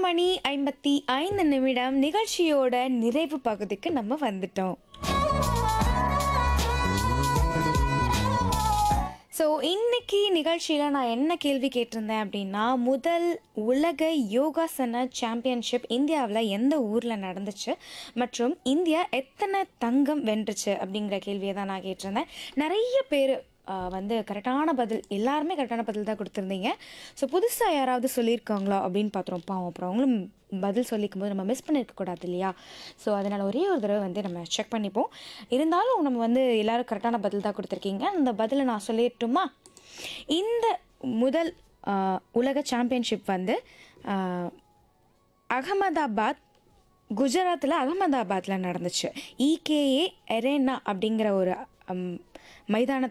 மணி ஐம்பத்தி ஐந்து நிமிடம் நிகழ்ச்சியோட நிறைவு பகுதிக்கு நம்ம வந்துட்டோம் ஸோ இன்னைக்கு நிகழ்ச்சியில் நான் என்ன கேள்வி கேட்டிருந்தேன் அப்படின்னா முதல் உலக யோகாசன சாம்பியன்ஷிப் இந்தியாவில் எந்த ஊரில் நடந்துச்சு மற்றும் இந்தியா எத்தனை தங்கம் வென்றுச்சு அப்படிங்கிற கேள்வியை தான் நான் கேட்டிருந்தேன் நிறைய பேர் வந்து கரெக்டான பதில் எல்லாருமே கரெக்டான பதில் தான் கொடுத்துருந்தீங்க ஸோ புதுசாக யாராவது சொல்லியிருக்காங்களா அப்படின்னு பார்த்துருவோம் பாவம் அப்புறம் அவங்களும் பதில் சொல்லிக்கும் போது நம்ம மிஸ் பண்ணியிருக்கக்கூடாது இல்லையா ஸோ அதனால் ஒரே ஒரு தடவை வந்து நம்ம செக் பண்ணிப்போம் இருந்தாலும் நம்ம வந்து எல்லாரும் கரெக்டான பதில் தான் கொடுத்துருக்கீங்க அந்த பதிலை நான் சொல்லிடட்டுமா இந்த முதல் ஆஹ், உலக சாம்பியன்ஷிப் வந்து ஆஹ், அகமதாபாத் குஜராத்தில் அகமதாபாத்தில் நடந்துச்சு இகேஏ எரேனா அப்படிங்கிற ஒரு மைதானத்தில்